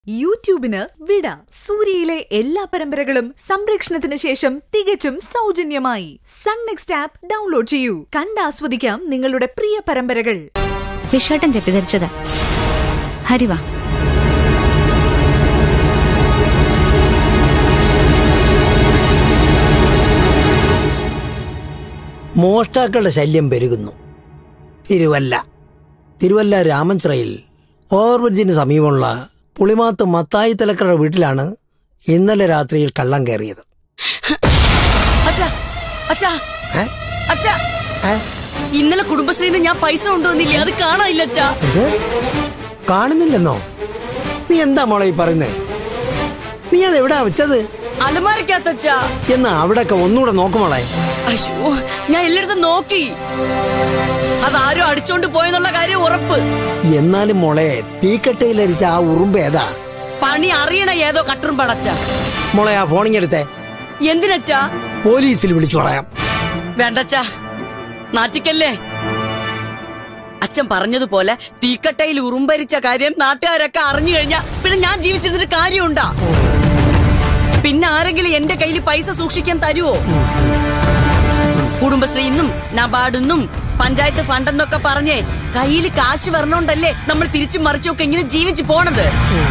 യൂട്യൂബിന് വിട സൂര്യയിലെ എല്ലാ പരമ്പരകളും സംരക്ഷണത്തിന് ശേഷം തികച്ചും സൗജന്യമായി സൺ നെക്സ്റ്റ് ആപ്പ് ഡൗൺലോഡ് ചെയ്യൂ കണ്ടാസ്വദിക്കാം നിങ്ങളുടെ പ്രിയ പരമ്പരകൾ വിശ്വാട്ടൻ തെറ്റിദ്ധരിച്ചതാ ഹരിവാ മോഷ്ടാക്കളുടെ ശല്യം പെരുകുന്നു തിരുവല്ല തിരുവല്ല രാമൻചിറയിൽ ഓവർബ്രിഡ്ജിന് സമീപമുള്ള പുളിമാത്ത് മത്തായി തലക്കറ വീട്ടിലാണ് ഇന്നലെ രാത്രിയിൽ കള്ളം കയറിയത് അച്ഛാ അച്ഛാ ഏ? അച്ഛാ ഏ? ഇന്നലെ കുടുംബശ്രീന്ന് ഞാൻ പൈസ കൊണ്ടുവന്നില്ലേ അത് കാണാനില്ല അച്ഛാ ഇത് കാണുന്നില്ലെന്നോ നീ എന്താ മോളെ ഈ പറയുന്നേ നീ അത് എവിടാ വെച്ചത് അലമാരക്കകത്തച്ഛാ എന്ന് അവിടെയൊക്കെ ഒന്നുകൂടെ നോക്കുമോളെ അയ്യോ ഞാൻ എല്ലായിടത്തും നോക്കി അതാരും അടിച്ചോണ്ട് പോയെന്നുള്ള കാര്യം ഉറപ്പ് എന്നാലും മോളെ തീക്കട്ടയിലരിച്ച ആ ഉറുമ്പ് ഏതാ പണി അറിയണ ഏതോ കട്ടറും പടച്ച മോളെ ആ ഫോണിങ്ങെടുത്തേ എന്തിനച്ഛാ പോലീസിൽ വിളിച്ചു പറയാം വേണ്ടച്ചാ നാറ്റിക്കല്ലേ അച്ഛൻ പറഞ്ഞതുപോലെ തീക്കട്ടയിൽ ഉറുമ്പരിച്ച കാര്യം നാട്ടുകാരൊക്കെ അറിഞ്ഞു കഴിഞ്ഞാ പിന്നെ ഞാൻ ജീവിച്ചിരുന്നിട്ട് കാര്യമുണ്ടാ പിന്നെ ആരെങ്കിലും എന്റെ കയ്യിൽ പൈസ സൂക്ഷിക്കാൻ തരുവോ കുടുംബശ്രീന്നും നബാർഡെന്നും പഞ്ചായത്ത് ഫണ്ടെന്നൊക്കെ പറഞ്ഞേ കയ്യിൽ കാശ് വരണോണ്ടല്ലേ നമ്മൾ തിരിച്ചും മറിച്ചൊക്കെ ഇങ്ങനെ ജീവിച്ചു പോണത്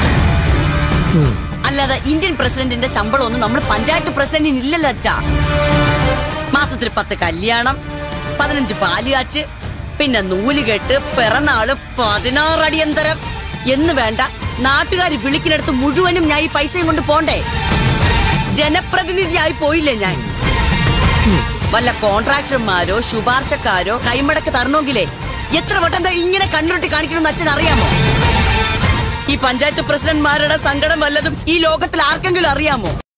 അല്ലാതെ ഇന്ത്യൻ പ്രസിഡന്റിന്റെ ശമ്പളം ഒന്നും നമ്മൾ പഞ്ചായത്ത് പ്രസിഡന്റിന് ഇല്ലല്ലോ അച്ഛാ മാസത്തിൽ പത്ത് കല്യാണം പതിനഞ്ച് പാലുകാച്ച് പിന്നെ നൂലുകെട്ട് പിറന്നാള് പതിനാറ് അടിയന്തരം എന്ന് വേണ്ട നാട്ടുകാർ വിളിക്കുന്നിടത്ത് മുഴുവനും ഞാൻ ഈ പൈസയും കൊണ്ട് പോണ്ടേ ജനപ്രതിനിധിയായി പോയില്ലേ ഞാൻ വല്ല കോൺട്രാക്ടർമാരോ ശുപാർശക്കാരോ കൈമടക്ക് തരണമെങ്കിലേ എത്ര വട്ടം ദാ ഇങ്ങനെ കണ്ണുരുട്ടി കാണിക്കണമെന്ന് അച്ഛൻ അറിയാമോ ഈ പഞ്ചായത്ത് പ്രസിഡന്റ്മാരുടെ സങ്കടം വല്ലതും ഈ ലോകത്തിൽ ആർക്കെങ്കിലും അറിയാമോ